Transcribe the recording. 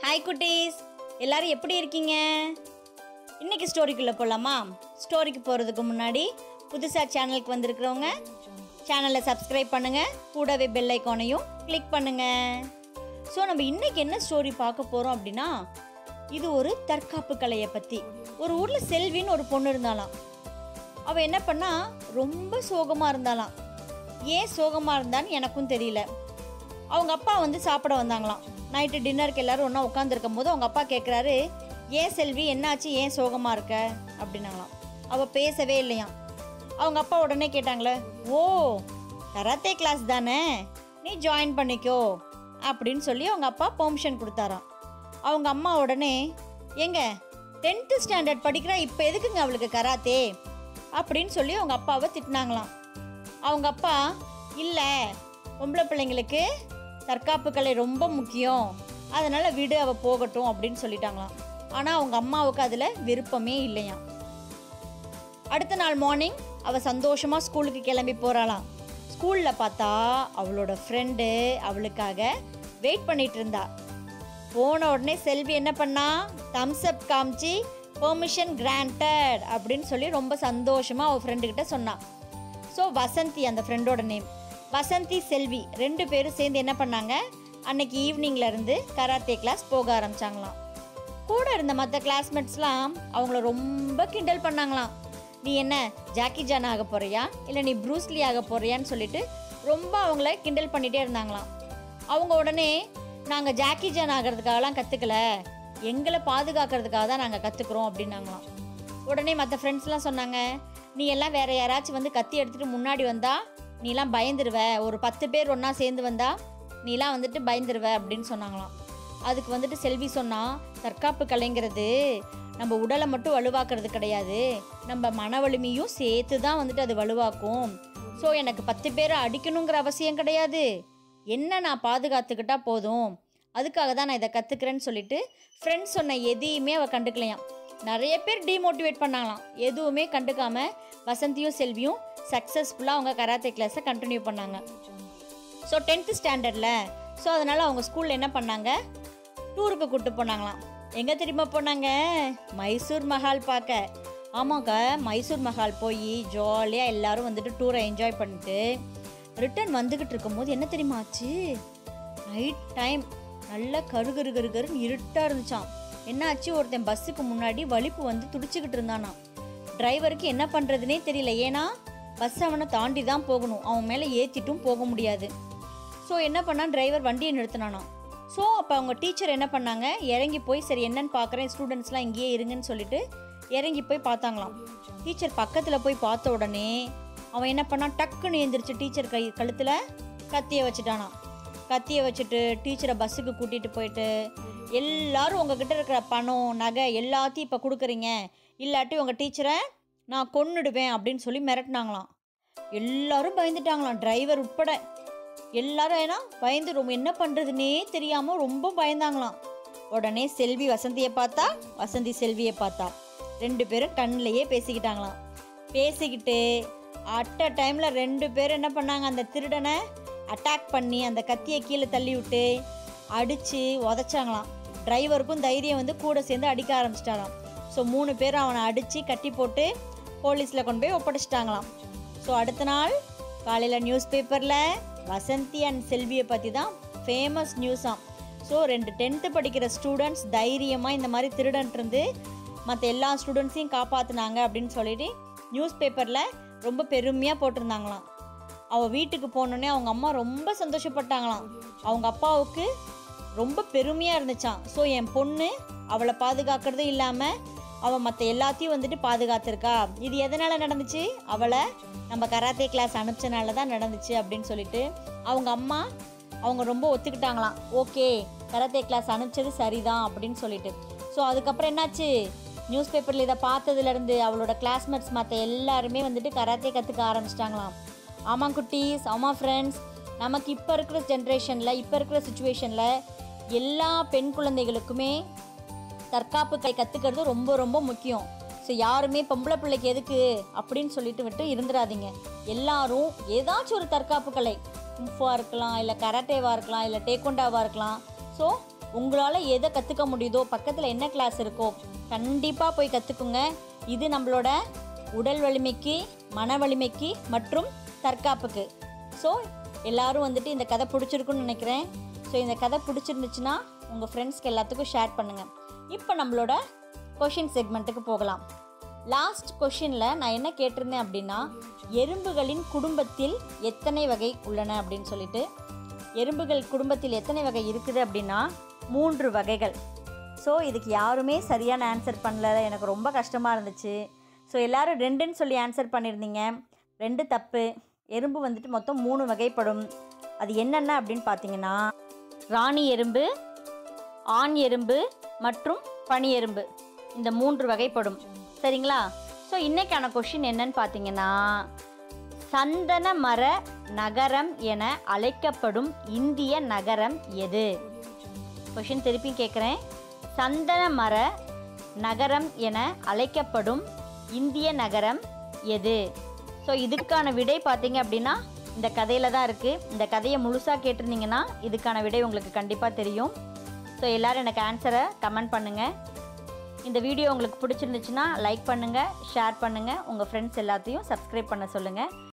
hi குட்டீஸ் எல்லாரும் எப்படி இருக்கீங்க இன்னைக்கு ஸ்டோரிக்குள்ளே போகலாமா ஸ்டோரிக்கு போகிறதுக்கு முன்னாடி புதுசாக சேனலுக்கு வந்திருக்கிறவங்க சேனலை சப்ஸ்கிரைப் பண்ணுங்கள் கூடவே பெல் ஐக்கானையும் கிளிக் பண்ணுங்கள் ஸோ நம்ம இன்னைக்கு என்ன ஸ்டோரி பார்க்க போகிறோம் அப்படின்னா இது ஒரு தற்காப்பு கலையை பற்றி ஒரு ஊரில் செல்வின்னு ஒரு பொண்ணு இருந்தாலாம் அவள் என்ன பண்ணா ரொம்ப சோகமாக இருந்தாலாம் ஏன் சோகமாக இருந்தான்னு எனக்கும் தெரியல அவங்க அப்பா வந்து சாப்பிட வந்தாங்களாம் நைட்டு டின்னருக்கு எல்லாரும் ஒன்றா உட்காந்துருக்கும் போது அவங்க அப்பா கேட்குறாரு ஏன் செல்வி என்னாச்சு ஏன் சோகமாக இருக்க அப்படின்னாங்களாம் அவள் பேசவே இல்லையாம் அவங்க அப்பா உடனே கேட்டாங்களே ஓ கராத்தே கிளாஸ் தானே நீ ஜாயின் பண்ணிக்கோ அப்படின்னு சொல்லி அவங்க அப்பா பெர்மிஷன் கொடுத்தாராம் அவங்க அம்மா உடனே ஏங்க டென்த்து ஸ்டாண்டர்ட் படிக்கிறா இப்போ எதுக்குங்க அவளுக்கு கராத்தே அப்படின்னு சொல்லி அவங்க அப்பாவை திட்டினாங்களாம் அவங்க அப்பா இல்லை பொம்பளை பிள்ளைங்களுக்கு தற்காப்பு கலை ரொம்ப முக்கியம் அதனால் விடு அவள் போகட்டும் அப்படின்னு சொல்லிட்டாங்களாம் ஆனால் அவங்க அம்மாவுக்கு அதில் விருப்பமே இல்லையாம் அடுத்த நாள் மார்னிங் அவள் சந்தோஷமாக ஸ்கூலுக்கு கிளம்பி போகிறாளாம் ஸ்கூலில் பார்த்தா அவளோட ஃப்ரெண்டு அவளுக்காக வெயிட் பண்ணிட்டு இருந்தா போன உடனே செல்வி என்ன பண்ணா தம்ஸ் அப் காமிச்சு பெர்மிஷன் கிராண்டட் அப்படின்னு சொல்லி ரொம்ப சந்தோஷமாக அவள் ஃப்ரெண்டுக்கிட்ட சொன்னான் ஸோ வசந்தி அந்த ஃப்ரெண்டோட நேம் வசந்தி செல்வி ரெண்டு பேரும் சேர்ந்து என்ன பண்ணாங்க அன்னைக்கு ஈவினிங்ல இருந்து கராத்தே கிளாஸ் போக ஆரம்பிச்சாங்களாம் கூட இருந்த மற்ற கிளாஸ்மேட்ஸ்லாம் அவங்கள ரொம்ப கிண்டல் பண்ணாங்களாம் நீ என்ன ஜாக்கி ஜான் ஆக போறியா இல்லை நீ ப்ரூஸ்லி ஆக போறியான்னு சொல்லிட்டு ரொம்ப அவங்கள கிண்டல் பண்ணிட்டே இருந்தாங்களாம் அவங்க உடனே நாங்கள் ஜாக்கி ஜான் ஆகிறதுக்காகலாம் கற்றுக்கல எங்களை பாதுகாக்கிறதுக்காக தான் நாங்கள் கற்றுக்குறோம் அப்படின்னாங்களாம் உடனே மற்ற ஃப்ரெண்ட்ஸ்லாம் சொன்னாங்க நீ எல்லாம் வேற யாராச்சும் வந்து கத்தி எடுத்துட்டு முன்னாடி வந்தா நீலாம் பயந்துருவ ஒரு பத்து பேர் ஒன்றா சேர்ந்து வந்தா நீலாம் வந்துட்டு பயந்துருவ அப்படின்னு சொன்னாங்களாம் அதுக்கு வந்துட்டு செல்வி சொன்னா தற்காப்பு கலைங்கிறது நம்ம உடலை மட்டும் வலுவாக்குறது கிடையாது நம்ம மன வலிமையும் சேர்த்து தான் வந்துட்டு அது வலுவாக்கும் ஸோ எனக்கு பத்து பேரை அடிக்கணுங்கிற அவசியம் கிடையாது என்ன நான் பாதுகாத்துக்கிட்டா போதும் அதுக்காக தான் நான் இதை கற்றுக்கிறேன்னு சொல்லிட்டு ஃப்ரெண்ட்ஸ் சொன்ன எதையுமே அவள் கண்டுக்கலையாம் நிறைய பேர் டிமோட்டிவேட் பண்ணாங்களாம் எதுவுமே கண்டுக்காம வசந்தியும் செல்வியும் சக்ஸஸ்ஃபுல்லாக அவங்க கராத்தே கிளாஸை கண்டினியூ பண்ணாங்க ஸோ டென்த்து ஸ்டாண்டர்டில் ஸோ அதனால் அவங்க ஸ்கூலில் என்ன பண்ணாங்க டூருக்கு கூப்பிட்டு போனாங்களாம் எங்கே தெரியுமா போனாங்க மைசூர் மஹால் பார்க்க ஆமாங்க மைசூர் மஹால் போய் ஜாலியாக எல்லாரும் வந்துட்டு டூரை என்ஜாய் பண்ணிட்டு ரிட்டர்ன் வந்துக்கிட்டு இருக்கும்போது என்ன தெரியுமா ஆச்சு நைட் டைம் நல்லா கரு கரு கரு கருன்னு இருட்டாக இருந்துச்சாம் என்னாச்சு ஒருத்தன் பஸ்ஸுக்கு முன்னாடி வலிப்பு வந்து துடிச்சுக்கிட்டு இருந்தானாம் டிரைவருக்கு என்ன பண்ணுறதுனே தெரியல ஏன்னா பஸ் அவனை தாண்டி தான் போகணும் அவன் மேலே ஏற்றிட்டும் போக முடியாது ஸோ என்ன பண்ணான் டிரைவர் வண்டியை நிறுத்தினானாம் ஸோ அப்போ அவங்க டீச்சர் என்ன பண்ணாங்க இறங்கி போய் சரி என்னன்னு பார்க்குறேன் ஸ்டூடெண்ட்ஸ்லாம் இங்கேயே இருங்கன்னு சொல்லிட்டு இறங்கி போய் பார்த்தாங்களாம் டீச்சர் பக்கத்தில் போய் பார்த்த உடனே அவன் என்ன பண்ணான் டக்குன்னு எழுந்திரிச்சு டீச்சர் கை கழுத்தில் கத்தியை வச்சுட்டானாம் கத்தியை வச்சுட்டு டீச்சரை பஸ்ஸுக்கு கூட்டிகிட்டு போயிட்டு எல்லாரும் உங்ககிட்ட இருக்கிற பணம் நகை எல்லாத்தையும் இப்போ கொடுக்குறீங்க இல்லாட்டி உங்கள் டீச்சரை நான் கொன்னுடுவேன் அப்படின்னு சொல்லி மிரட்டினாங்களாம் எல்லாரும் பயந்துட்டாங்களாம் டிரைவர் உட்பட எல்லாரும் ஏன்னா பயந்து ரொம்ப என்ன பண்ணுறதுனே தெரியாமல் ரொம்ப பயந்தாங்களாம் உடனே செல்வி வசந்தியை பார்த்தா வசந்தி செல்வியை பார்த்தா ரெண்டு பேரும் கண்ணிலேயே பேசிக்கிட்டாங்களாம் பேசிக்கிட்டு அட் அ டைமில் ரெண்டு பேரும் என்ன பண்ணாங்க அந்த திருடனை அட்டாக் பண்ணி அந்த கத்தியை கீழே தள்ளி விட்டு அடித்து உதச்சாங்களாம் டிரைவருக்கும் தைரியம் வந்து கூட சேர்ந்து அடிக்க ஆரம்பிச்சிட்டாராம் ஸோ மூணு பேரும் அவனை அடித்து கட்டி போட்டு போலீஸில் கொண்டு போய் ஒப்படைச்சிட்டாங்களாம் ஸோ அடுத்த நாள் காலையில் நியூஸ் பேப்பரில் வசந்தி அண்ட் செல்வியை பற்றி தான் ஃபேமஸ் நியூஸாம் ஸோ ரெண்டு டென்த்து படிக்கிற ஸ்டூடெண்ட்ஸ் தைரியமாக இந்த மாதிரி திருடன்ட்டு இருந்து மற்ற எல்லா ஸ்டூடெண்ட்ஸையும் காப்பாற்றுனாங்க அப்படின்னு சொல்லிட்டு நியூஸ் பேப்பரில் ரொம்ப பெருமையாக போட்டிருந்தாங்களாம் அவள் வீட்டுக்கு போனோடனே அவங்க அம்மா ரொம்ப சந்தோஷப்பட்டாங்களாம் அவங்க அப்பாவுக்கு ரொம்ப பெருமையாக இருந்துச்சான் ஸோ என் பொண்ணு அவளை பாதுகாக்கிறதும் இல்லாமல் அவள் மற்ற எல்லாத்தையும் வந்துட்டு பாதுகாத்திருக்கா இது எதனால் நடந்துச்சு அவளை நம்ம கராத்தே கிளாஸ் அனுப்பிச்சனால தான் நடந்துச்சு அப்படின்னு சொல்லிட்டு அவங்க அம்மா அவங்க ரொம்ப ஒத்துக்கிட்டாங்களாம் ஓகே கராத்தே கிளாஸ் அனுப்பிச்சது சரிதான் அப்படின்னு சொல்லிட்டு ஸோ அதுக்கப்புறம் என்னாச்சு நியூஸ் பேப்பரில் இதை பார்த்ததுலேருந்து அவளோட கிளாஸ்மேட்ஸ் மற்ற எல்லாருமே வந்துட்டு கராத்தே கற்றுக்க ஆரம்பிச்சிட்டாங்களாம் ஆமாம் குட்டீஸ் ஆமாம் ஃப்ரெண்ட்ஸ் நமக்கு இப்போ இருக்கிற ஜென்ரேஷனில் இப்போ இருக்கிற சுச்சுவேஷனில் எல்லா பெண் குழந்தைகளுக்குமே தற்காப்பு கை கற்றுக்கிறது ரொம்ப ரொம்ப முக்கியம் ஸோ யாருமே பொம்பளை பிள்ளைக்கு எதுக்கு அப்படின்னு சொல்லிட்டு விட்டு இருந்துடாதீங்க எல்லாரும் ஏதாச்சும் ஒரு தற்காப்பு கலை கும்ஃபுவாக இருக்கலாம் இல்லை கராட்டேவாக இருக்கலாம் இல்லை டேக்கொண்டாவாக இருக்கலாம் ஸோ உங்களால் எதை கற்றுக்க முடியுதோ பக்கத்தில் என்ன கிளாஸ் இருக்கோ கண்டிப்பாக போய் கற்றுக்குங்க இது நம்மளோட உடல் வலிமைக்கு மன வலிமைக்கு மற்றும் தற்காப்புக்கு ஸோ எல்லாரும் வந்துட்டு இந்த கதை பிடிச்சிருக்குன்னு நினைக்கிறேன் ஸோ இந்த கதை பிடிச்சிருந்துச்சுன்னா உங்கள் ஃப்ரெண்ட்ஸ்க்கு எல்லாத்துக்கும் ஷேர் பண்ணுங்கள் இப்போ நம்மளோட கொஷின் செக்மெண்ட்டுக்கு போகலாம் லாஸ்ட் கொஷினில் நான் என்ன கேட்டிருந்தேன் அப்படின்னா எறும்புகளின் குடும்பத்தில் எத்தனை வகை உள்ளன அப்படின்னு சொல்லிட்டு எறும்புகள் குடும்பத்தில் எத்தனை வகை இருக்குது அப்படின்னா மூன்று வகைகள் ஸோ இதுக்கு யாருமே சரியான ஆன்சர் பண்ணல எனக்கு ரொம்ப கஷ்டமாக இருந்துச்சு ஸோ எல்லாரும் ரெண்டுன்னு சொல்லி ஆன்சர் பண்ணியிருந்தீங்க ரெண்டு தப்பு எறும்பு வந்துட்டு மொத்தம் மூணு வகைப்படும் அது என்னென்ன அப்படின்னு பார்த்தீங்கன்னா ராணி எறும்பு ஆண் எறும்பு மற்றும் பனி எறும்பு இந்த மூன்று வகைப்படும் சரிங்களா ஸோ இன்னைக்கான கொஷின் என்னன்னு பார்த்தீங்கன்னா சந்தன மர நகரம் என அழைக்கப்படும் இந்திய நகரம் எது கொஷின் திருப்பி கேட்குறேன் சந்தன மர நகரம் என அழைக்கப்படும் இந்திய நகரம் எது ஸோ இதுக்கான விடை பார்த்தீங்க அப்படின்னா இந்த கதையில் தான் இருக்குது இந்த கதையை முழுசாக கேட்டிருந்தீங்கன்னா இதுக்கான விடை உங்களுக்கு கண்டிப்பாக தெரியும் ஸோ எல்லோரும் எனக்கு ஆன்சரை கமெண்ட் பண்ணுங்கள் இந்த வீடியோ உங்களுக்கு பிடிச்சிருந்துச்சுன்னா லைக் பண்ணுங்கள் ஷேர் பண்ணுங்கள் உங்கள் ஃப்ரெண்ட்ஸ் எல்லாத்தையும் சப்ஸ்கிரைப் பண்ண சொல்லுங்கள்